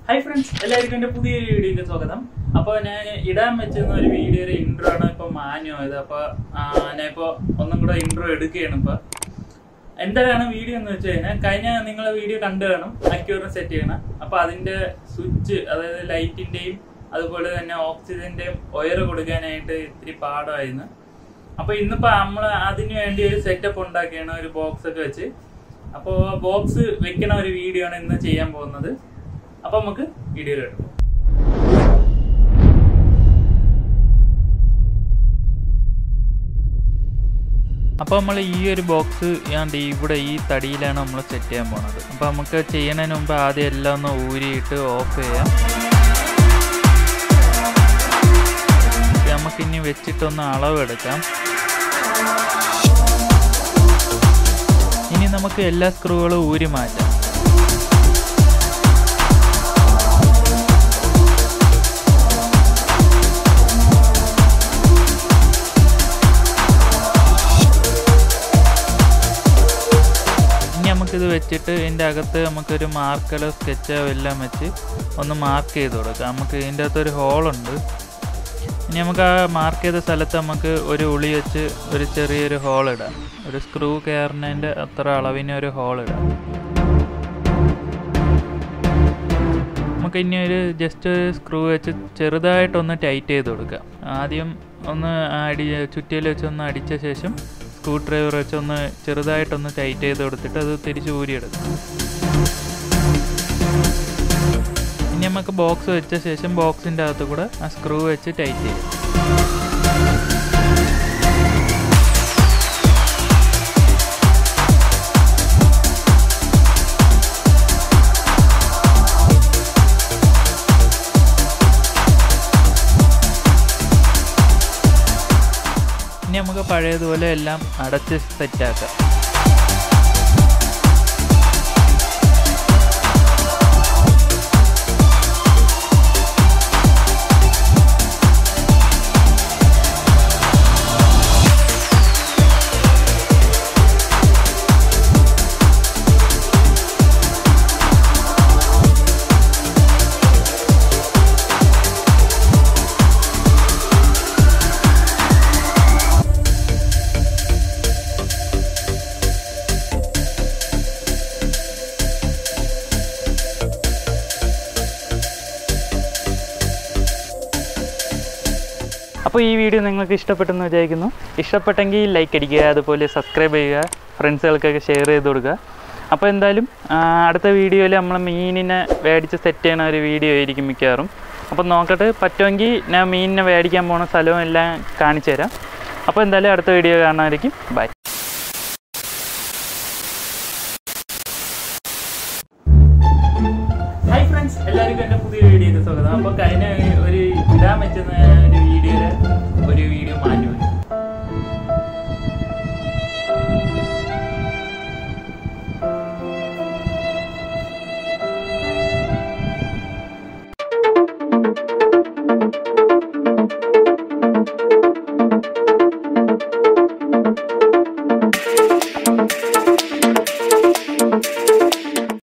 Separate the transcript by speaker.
Speaker 1: hi friends എല്ലാവർക്കും എൻ്റെ പുതിയൊരു വീഡിയോയിലേക്ക് സ്വാഗതം അപ്പോൾ ഞാൻ ഇടാൻ വെച്ചിരുന്ന ഒരു വീഡിയോയുടെ ഇൻട്രോ ആണ് ഇപ്പോൾ മാഞ്ഞു പോയത് അപ്പോൾ ഞാൻ ഇപ്പോൾ ഒന്നും കൂടെ ഇൻട്രോ എടുക്കുകയാണ് ഇപ്പോൾ എന്താണ് വീഡിയോ എന്ന് വെച്ച് കഴിഞ്ഞാൽ കഴിഞ്ഞ നിങ്ങൾ വീഡിയോ കണ്ടു കാണും അക്യൂറിന് സെറ്റ് ചെയ്യണം അപ്പോൾ അതിൻ്റെ സ്വിച്ച് അതായത് ലൈറ്റിൻ്റെയും അതുപോലെ തന്നെ ഓക്സിജൻ്റെയും ഒയർ കൊടുക്കാനായിട്ട് ഇത്തിരി പാടായിരുന്നു അപ്പോൾ ഇന്നിപ്പോൾ നമ്മൾ അതിന് വേണ്ടി ഒരു സെറ്റപ്പ് ഉണ്ടാക്കിയാണ് ഒരു ബോക്സ് ഒക്കെ വെച്ച് അപ്പോൾ ബോക്സ് വെക്കണ ഒരു വീഡിയോ ആണ് ഇന്ന് ചെയ്യാൻ പോകുന്നത് അപ്പൊ നമുക്ക് വീഡിയോയിൽ എടുക്കാം അപ്പോൾ നമ്മൾ ഈ ഒരു ബോക്സ് ഞാൻ ഇവിടെ ഈ തടിയിലാണ് നമ്മൾ സെറ്റ് ചെയ്യാൻ പോണത് അപ്പോൾ നമുക്ക് ചെയ്യണതിന് മുമ്പ് ആദ്യം എല്ലാം ഒന്ന് ഊരിയിട്ട് ഓഫ് ചെയ്യാം നമുക്കിനി വെച്ചിട്ടൊന്ന് അളവെടുക്കാം ഇനി നമുക്ക് എല്ലാ സ്ക്രൂകളും ഊരി മാറ്റാം ഇനി നമുക്കിത് വെച്ചിട്ട് ഇതിൻ്റെ അകത്ത് നമുക്കൊരു മാർക്കലോ സ്കെച്ചോ എല്ലാം വെച്ച് ഒന്ന് മാർക്ക് ചെയ്ത് കൊടുക്കാം നമുക്ക് ഇതിൻ്റെ അകത്തൊരു ഹോളുണ്ട് ഇനി നമുക്ക് ആ മാർക്ക് ചെയ്ത സ്ഥലത്ത് നമുക്ക് ഒരു ഉളി വെച്ച് ഒരു ചെറിയൊരു ഹോൾ ഇടാം ഒരു സ്ക്രൂ കയറുന്നതിൻ്റെ അത്ര അളവിന് ഒരു ഹോൾ ഇടാം നമുക്ക് ഇനി ഒരു ജസ്റ്റ് ഒരു സ്ക്രൂ വെച്ച് ചെറുതായിട്ടൊന്ന് ടൈറ്റ് ചെയ്ത് കൊടുക്കാം ആദ്യം ഒന്ന് അടി ചുറ്റിയിൽ വെച്ച് ഒന്ന് അടിച്ച ശേഷം സ്ക്രൂ ഡ്രൈവർ വെച്ച് ഒന്ന് ചെറുതായിട്ടൊന്ന് ടൈറ്റ് ചെയ്ത് കൊടുത്തിട്ട് അത് തിരിച്ച് ഊരിയെടുക്കാം ഇനി നമുക്ക് ബോക്സ് വെച്ച ശേഷം ബോക്സിൻ്റെ അകത്ത് കൂടെ ആ സ്ക്രൂ വെച്ച് ടൈറ്റ് ചെയ്യാം ഇനി നമുക്ക് പഴയതുപോലെ എല്ലാം അടച്ച് സെറ്റാക്കാം അപ്പോൾ ഈ വീഡിയോ നിങ്ങൾക്ക് ഇഷ്ടപ്പെട്ടെന്ന് വിചാരിക്കുന്നു ഇഷ്ടപ്പെട്ടെങ്കിൽ ലൈക്ക് അടിക്കുക അതുപോലെ സബ്സ്ക്രൈബ് ചെയ്യുക ഫ്രണ്ട്സുകൾക്കൊക്കെ ഷെയർ ചെയ്ത് കൊടുക്കുക അപ്പോൾ എന്തായാലും ആ, അടുത്ത വീഡിയോയിൽ നമ്മൾ മീനിനെ മേടിച്ച് സെറ്റ് ചെയ്യണ ഒരു വീഡിയോ ആയിരിക്കും മിക്കവാറും അപ്പോൾ നോക്കട്ടെ പറ്റുമെങ്കിൽ ഞാൻ മീനിനെ മേടിക്കാൻ പോണ സ്ഥലവും എല്ലാം കാണിച്ചു തരാം അപ്പോൾ എന്തായാലും അടുത്ത വീഡിയോ കാണാമായിരിക്കും ബൈ ഹായ് ഫ്രണ്ട്സ് എല്ലാവർക്കും എൻ്റെ പുതിയ വീഡിയോക്ക് സ്വാഗതം അപ്പോൾ കഴിഞ്ഞ